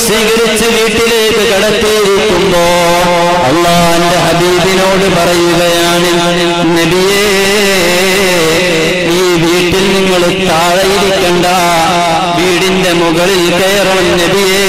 സ്വീകരിച്ച് വീട്ടിലേക്ക് കടത്തിയിരിക്കുമ്പോ അള്ളാന്റെ ഹബീബിനോട് പറയുകയാണ് നബിയേ ഈ വീട്ടിൽ നിങ്ങൾ താഴെ ഇരിക്കണ്ട വീടിന്റെ മുകളിൽ കയറണം നബിയേ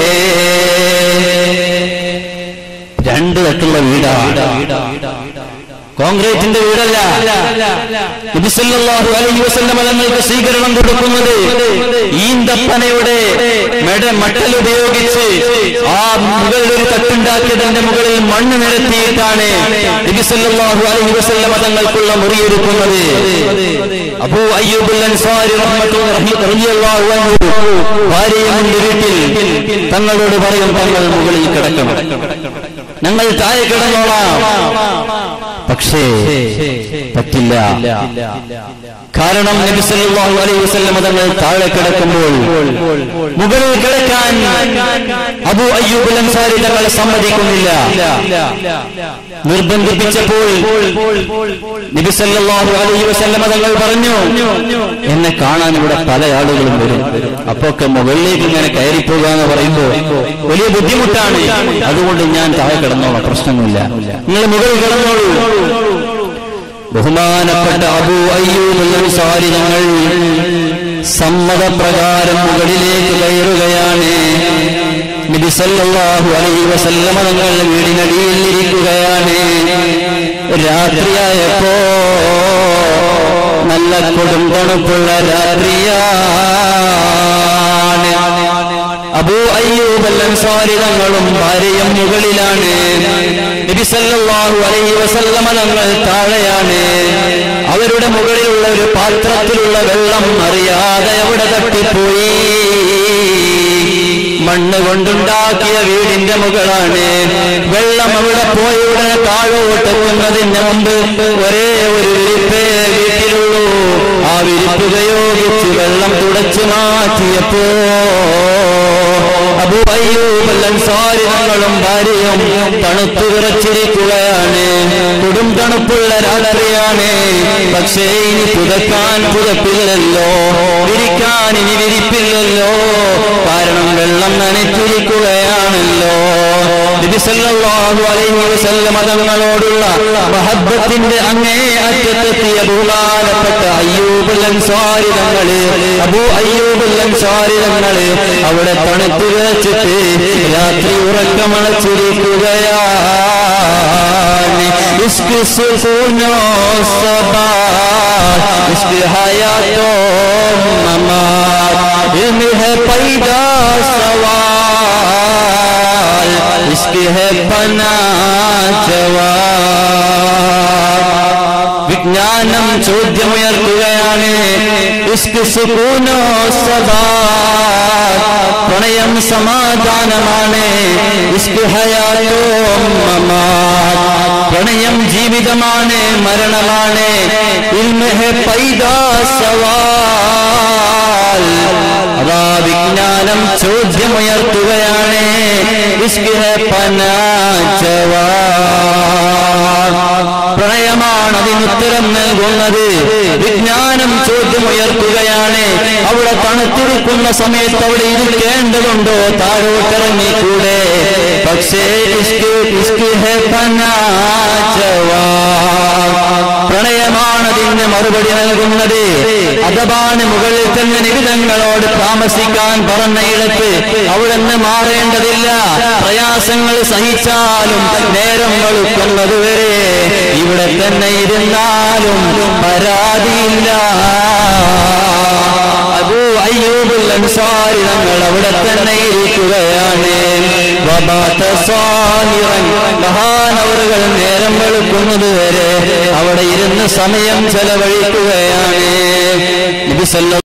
രണ്ട് തട്ടുള്ള വീടാണ് കോൺക്രീറ്റിന്റെ വീടല്ല നബിസല്ലാഹു അലൈഹി വസല്ലം തങ്ങൾക്ക് സ്വീകരണം കൊടുക്കുന്നത് ഈന്തപ്പനയുടെ മെട മട്ടൽ ഉപയോഗിച്ച് ആ മുകളിൽ ഒരു തട്ടുണ്ടാക്കിയതിന്റെ മുകളിൽ മണ്ണ് നിരത്തിയിട്ടാണ് നബിസല്ലാഹു അലൈഹി വസല്ലം തങ്ങൾക്കുള്ള മുറിയൊരുക്കുന്നത് അബൂ അയ്യൂബുൽ അൻസാരി റളിയല്ലാഹു അൻഹു ഭാര്യയുമുണ്ട് വീട്ടിൽ തങ്ങളോട് പറയും തങ്ങൾ മുകളിൽ കിടക്കണം ഞങ്ങൾ താഴെ കിടന്നോളാം പക്ഷേ പറ്റില്ല കാരണം നബി സല്ലല്ലാഹു അലൈഹി വസല്ലം തങ്ങൾ താഴെ കിടക്കുമ്പോൾ മുകളിൽ കിടക്കാൻ അബു അയ്യൂബ് അൻസാരി തങ്ങൾ സമ്മതിക്കുന്നില്ല നിർബന്ധിപ്പിച്ചപ്പോൾ നബി സല്ലല്ലാഹു അലൈഹി വസല്ലം തങ്ങൾ പറഞ്ഞു എന്നെ കാണാൻ ഇവിടെ പല ആളുകളും വരും അപ്പൊ ഒക്കെ മുകളിലേക്ക് ഇങ്ങനെ കയറിപ്പോകുക എന്ന് പറയുമ്പോൾ വലിയ ബുദ്ധിമുട്ടാണ് അതുകൊണ്ട് ഞാൻ താഴെ കിടന്നോളാം പ്രശ്നമില്ല നിങ്ങൾ മുകളിൽ കിടന്നോളൂ ബഹുമാനപ്പെട്ട അബു അയ്യൂബ് ഞങ്ങൾ സമ്മതപ്രകാരം മുകളിലേക്ക് കയറുകയാണ് നബി സല്ലല്ലാഹു അലൈഹി വസല്ലമ തങ്ങൾ വീടിനടിയിൽ ഇരിക്കുകയാണ് രാത്രിയായപ്പോ നല്ല കൊടും തണുപ്പുള്ള രാത്രിയാണ് അബൂ അയ്യൂബ് അൻസാരി തങ്ങളും ഭാര്യയും മുകളിലാണ് നബി സല്ലല്ലാഹു അലൈഹി വസല്ലമ തങ്ങൾ താഴെയാണ് അവരുടെ മുകളിലുള്ള ഒരു പാത്രത്തിലുള്ള വെള്ളം അറിയാതെ അവിടെ തട്ടിപ്പോയി മണ്ണ് കൊണ്ടുണ്ടാക്കിയ വീടിന്റെ മുകളാണ് വെള്ളം അവിടെ പോയ ഉടനെ താഴോട്ടെത്തുന്നതിന് മുമ്പ് ഒരേ ഒരു വിരിപ്പേ വീട്ടിലുള്ളൂ ആ വിരിപ്പ് ഉപയോഗിച്ച് വെള്ളം തുടച്ചു മാറ്റിയപ്പോ അബു അയ്യൂബ് അൻസാരി തങ്ങളും ഭാര്യയും തണുത്തു വിറച്ചിരിക്കുകയാണ് കൊടും തണുപ്പുള്ള രാത്രിയാണ് പക്ഷേ ഇനി പുതക്കാൻ പുതപ്പില്ലല്ലോ വിരിക്കാൻ ഇനി വിരിപ്പില്ലല്ലോ കാരണം വെള്ളം നനച്ചിരിക്കുകയാണല്ലോ നബി സല്ലല്ലാഹു അലൈഹി വസല്ലം തങ്ങളോടുള്ള മഹബ്ബത്തിന്റെ അങ്ങേ അറ്റത്തെത്തിയ ബഹുമാനപ്പെട്ട അയ്യൂബ് അൻസാരി തങ്ങള് അബൂ അയ്യൂബ് അൻസാരി തങ്ങള് അവിടെ തണുത്തു വിറച്ചിട്ട് രാത്രി ഉറക്കമളച്ചിരിക്കുകയാണ് ഇസ്ക് സുഖൂനോ സബാർ ഇസ്ക് ഹയാത്തോ മമാർ ഇൽമ് ഹെ പൈദാ സവാൽ ഇസ്ക് ഹെ പനാ ജവാബ് വിജ്ഞാനം ചോദ്യമുയർത്തുകയാണ് ഇസ്ക് സുകൂനോ സദാ പ്രണയം സമാധാനമാണ് ഇസ്ക് ഹയായോ മമാത് പ്രണയം ജീവിതമാണ് മരണമാണ് ഇൽമഹെ പൈദാ സവാൽ അതാ വിജ്ഞാനം ചോദ്യമുയർത്തുകയാണ് ഇസ്ക് ഹെ പനാ ജവാബ് പ്രണയമാണ് അതിനുത്തരം നൽകുന്നത് വിജ്ഞാനം ചോദ്യമുയർത്തുകയാണ് അവിടെ തണുത്തിരിക്കുന്ന സമയത്ത് അവിടെ ഇരിക്കേണ്ടതുണ്ടോ താഴോട്ടിറങ്ങിക്കൂടെ പക്ഷേ ഇസ്ക് ഇസ്ക് ഹെ പനാ ജവാബ്. പ്രണയമാണ് അതിന് മറുപടി നൽകുന്നത് അഥവാണ് മുകളിൽ തന്നെ നിബിധങ്ങളോട് താമസിക്കാൻ പറഞ്ഞ ഇടത്ത് അവിടെ നിന്ന് മാറേണ്ടതില്ല പ്രയാസങ്ങൾ സഹിച്ചാലും നേരം വെളുക്കുന്നത് വരെ ഇവിടെ തന്നെ ഇരുന്നാലും പരാതിയില്ല അബൂ അയ്യൂബുൽ അൻസാരി തങ്ങൾ അവിടെ തന്നെ ഇരിക്കുകയാണ് വബാത സാഹിറൻ മഹാനവറുകൾ നേരം വെളുക്കുന്നത് വരെ അവിടെ ഇരുന്ന് സമയം ചെലവഴിക്കുകയാണ് നബി സല്ലല്ലാഹു